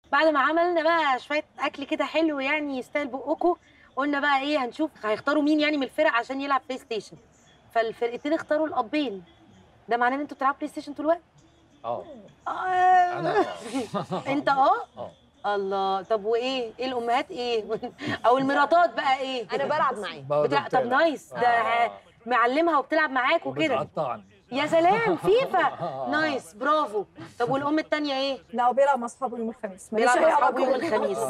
بعد ما عملنا بقى شويه اكل كده حلو يعني يستاهل بقكم قلنا بقى ايه هنشوف هيختاروا مين يعني من الفرق عشان يلعب بلاي ستيشن فالفرقتين اختاروا الابين ده معناه ان انتوا بتلعبوا بلاي ستيشن طول الوقت اه آه. انا انت اه اه الله طب وايه ايه الامهات ايه او المراتات بقى ايه انا بلعب معاه برضه بتلعب طب بتلعب. نايس ده آه. معلمها وبتلعب معاك وكده وبتقطعني يا سلام فيفا نايس برافو طب والام التانية ايه لا هو بيلعب مع اصحابه يوم الخميس ماليش بيلعب أي مع اصحابه يوم علاقة. الخميس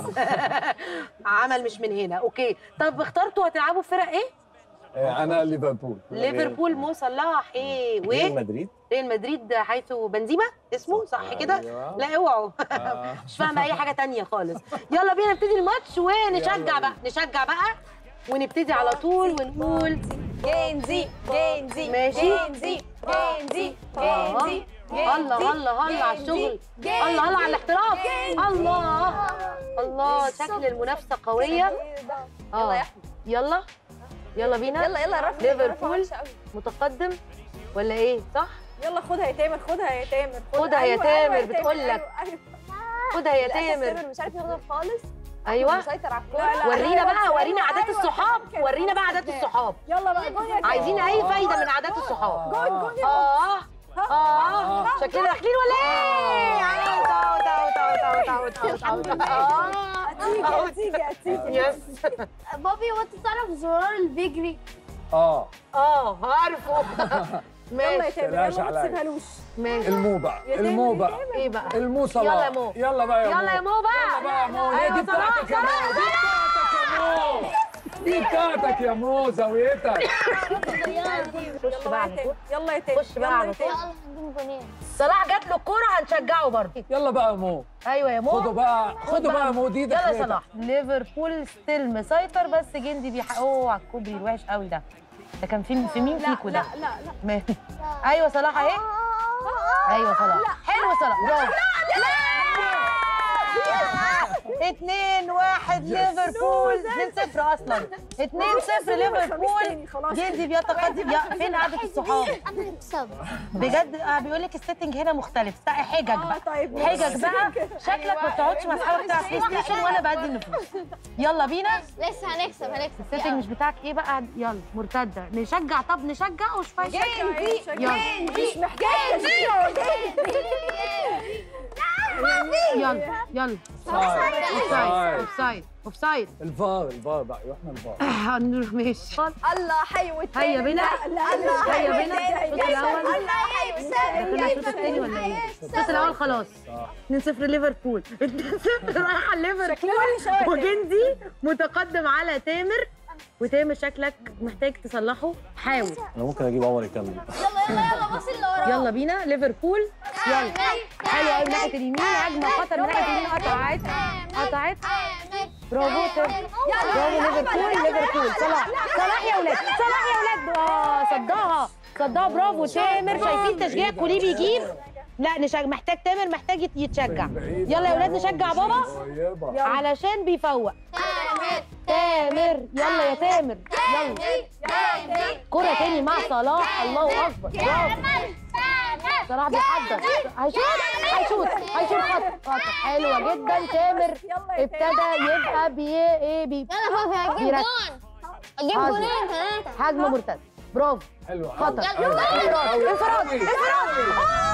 عمل مش من هنا اوكي طب اخترتوا هتلعبوا فرق ايه آه، انا ليفربول ليفربول مو صلاح ايه ريال وايه مدريد ريال مدريد حيث بنزيما اسمه صح كده أيوة. لا اوعوا آه. مش فاهمه اي حاجه تانية خالص يلا بينا نبتدي الماتش ونشجع بقى نشجع بقى ونبتدي على طول ونقول جينزي جينزي ماشي. جينزي جينزي آه. جينزي الله الله الله على الشغل الله الله على الاحتراف الله الله شكل المنافسه قويه يلا يا اه يلا يلا بينا يلا يلا رفع ليفربول متقدم ولا ايه صح يلا خدها يا تامر خدها يا تامر خدها يا أيوة، تامر، أيوة يا بتقول أيوة، لك. أيوة. خدها يا تامر تامر مش عارف ياخدها خالص ايوه مسيطر على لا، الكوره لا. ورينا بقى أيوة، ورينا عادات أيوة، الصحاب كده. ورينا بقى عادات الصحاب يلا بقى جون يا تامر عايزين اي فايده من عادات الصحاب جون جون يا اه اه شكلنا داخلين ولا ايه آه، تعالوا، تعالوا، تعالوا، تعالوا، تعالوا، تعالوا، تعالوا. هتيجي هتيجي هتيجي يس بابي وانت تعرف الزرار اللي بيجري اه اه عارفه يلا يا ماشي تامر تقلقش يلا ما عليا. تسيبهالوش ماشي المو بقى يا تامر، المو يا بقى تامر. ايه بقى المو صلاح يلا يا مو. يلا بقى يا مو يلا يا مو بقى يلا بقى يا مو هي أيوة دي صلاح، بتاعتك يا مو دي بتاعتك يا مو دي بتاعتك يا مو زاويتك خش بقى على طول يلا يا تامر خش بقى يلا على يا طول. تامر. يلا هنجيب جونين صلاح جات له الكوره هنشجعه برضه يلا بقى يا مو ايوه يا مو خدوا بقى خدوا بقى يا مو دي يلا يا دخلتك. صلاح ليفربول ستيل مسيطر بس جندي بيح اوه على الكوبري الوحش قوي ده ده كان في في مين فيكو ده لا لا لا ما- ايوه صلاح اهي ايوه صلاح حلو صلاح برافو اتنين واحد ليفربول اتنين صفر اصلا اتنين صفر ليفربول خلاص. جندي بيتقدم يا فين قعدة الصحاب انا هكسب بجد آه بيقول لك السيتنج هنا مختلف سا- حجج آه، بقى طيب حجج بقى شكلك ما بتقعدش مع اصحابك تلعب بلاي ستيشن وانا بدي النفوس يلا بينا لسه هنكسب هنكسب السيتنج مش بتاعك ايه بقى يلا مرتده نشجع طب نشجع وشويه جندي يلا مش محتاج تشجيع يلا يلا اوفسايد اوفسايد اوفسايد الفار الفار بقى رحنا الفار هنروح ماشي الله حي والتاني هيا بينا لا لا الله هيا حي بينا والتاني الشوط الاول الله حي والتاني دخلنا الشوط الثاني ولا ايه؟ الشوط الاول خلاص 2 0 ليفربول 2 0 رايحه ليفربول وجندي متقدم على تامر وتامر شكلك محتاج تصلحه حاول انا ممكن اجيب عمر يكمل يلا يلا يلا بص اللي وراه يلا بينا ليفربول يلا حلو قوي من ناحيه اليمين هجمه خطر من ناحيه اليمين قطعت قطعت برافو تامر برافو ليفربول ليفربول صلاح صلاح يا ولاد صلاح يا ولاد اه صدها صدها برافو تامر شايفين تشجيع كوليه بيجيب لا نشجع محتاج تامر محتاج يت- يتشجع يلا يا ولاد نشجع بابا طيبه علشان بيفوق تامر يلا يا تامر يلا كرة تاني مع صلاح الله اكبر برافو صلاح بيحضر هيشوط هيشوط هيشوط خطر خطر حلوه جدا تامر ابتدى يبقى بي ايه بي يلا بابي هجيب بيركز. جون اجيب حاضر. جونين ثلاثة هجمه مرتده برافو حلو خطر يلا. انفراد انفراد انفراد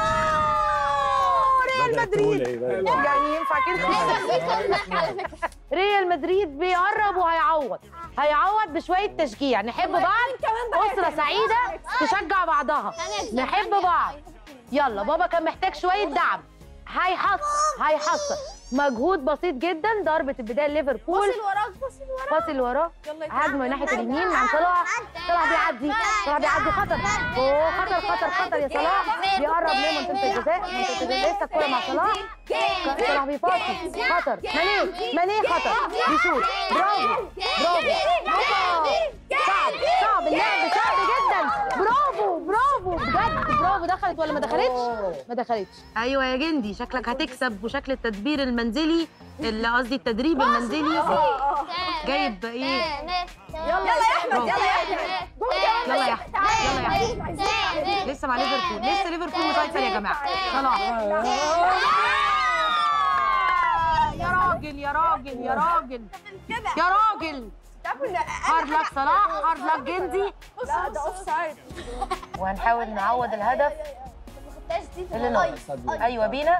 أوه، ريال مدريد يعني ينفع كده على فكرة ريال مدريد بيقرب وهيعوض هيعوض بشويه تشجيع نحب بعض اسره سعيده تشجع بعضها نحب بعض يلا بابا كان محتاج شويه دعم هيحصل هيحصل مجهود بسيط جدا ضربه البدايه ليفربول بص وراك بص وراك باص اللي وراه يلا يا هجمه من ناحيه اليمين مع صلاح صلاح بيعدي صلاح بيعدي خطر اوه خطر خطر خطر يا صلاح بيقرب لمنطقه الجزاء منطقه الجزاء لسه الكوره مع صلاح صلاح بيفاصل خطر ماني ماني خطر بيشوط برافو برافو صعب صعب اللعب صعب جدا برافو برافو بجد برافو دخلت ولا ما دخلتش؟ ما دخلتش ايوه يا جندي شكلك هتكسب وشكل التدبير المنزلي اللي قصدي التدريب المنزلي جايب ايه؟ يلا يا احمد يلا يا احمد يلا يا احمد يلا يا احمد لسه مع ليفربول لسه ليفربول مسيطر يا جماعه صلاح راجل يا راجل يا راجل يا راجل تعرفوا ان هارد لك صلاح هارد لك جندي لا ده اوف سايد وهنحاول نعوض الهدف اللي ناقص ايوه بينا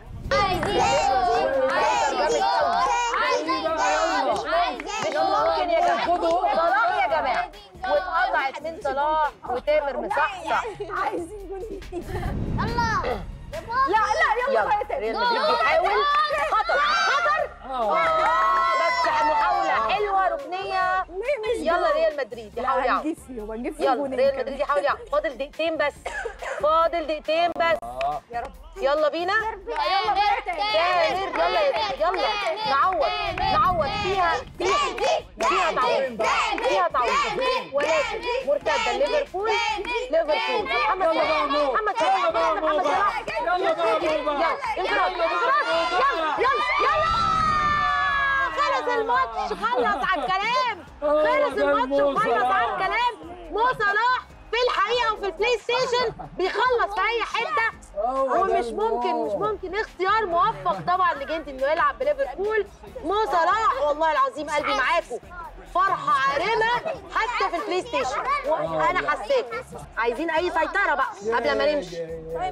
مش ممكن يا جماعه صلاح يا جماعه واتقطعت من صلاح وتامر مصحصح عايزين جول جديد يلا لا لا يلا يلا بقى تاني ريال مدريد بيحاول خطر خطر آه، بس محاولة حلوة ركنية ليه مش يلا ريال مدريد يحاول لا يعوض هنجيب فيهم هنجيب فيهم يلا جولين ريال كمان. مدريد يحاول يعوض فاضل دقيقتين بس فاضل دقيقتين بس يا رب يلا بينا يلا بقى تاني تامر يلا يا يلا نعوض نعوض فيها فيها فيها تعويض فيها تعويض ولكن مرتدة ليفربول ليفربول محمد يلا بقى صلاح مو محمد يلا صلاح بقى مو محمد صلاح بقى يلا بقى مو بقى يلا انفراد انفراد يلا يلا يلا خلص الماتش خلص على الكلام خلص الماتش وخلص على الكلام مو صلاح في الحقيقه وفي البلاي ستيشن بيخلص في اي حته ومش ممكن مش ممكن اختيار موفق طبعا لجنت انه يلعب بليفربول مو صلاح والله العظيم قلبي معاكم فرحه عارمه حتى في البلاي ستيشن وانا حسيت عايزين اي سيطره بقى قبل ما نمشي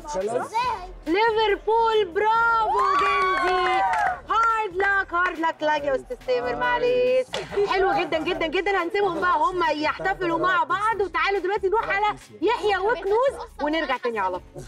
ليفربول برافو جندي هارد لك هارد لك لاج يا استاذ تامر معلش حلو جدا جدا جدا هنسيبهم بقى هم يحتفلوا مع بعض وتعالوا دلوقتي نروح على يحيى وكنوز ونرجع تاني على طول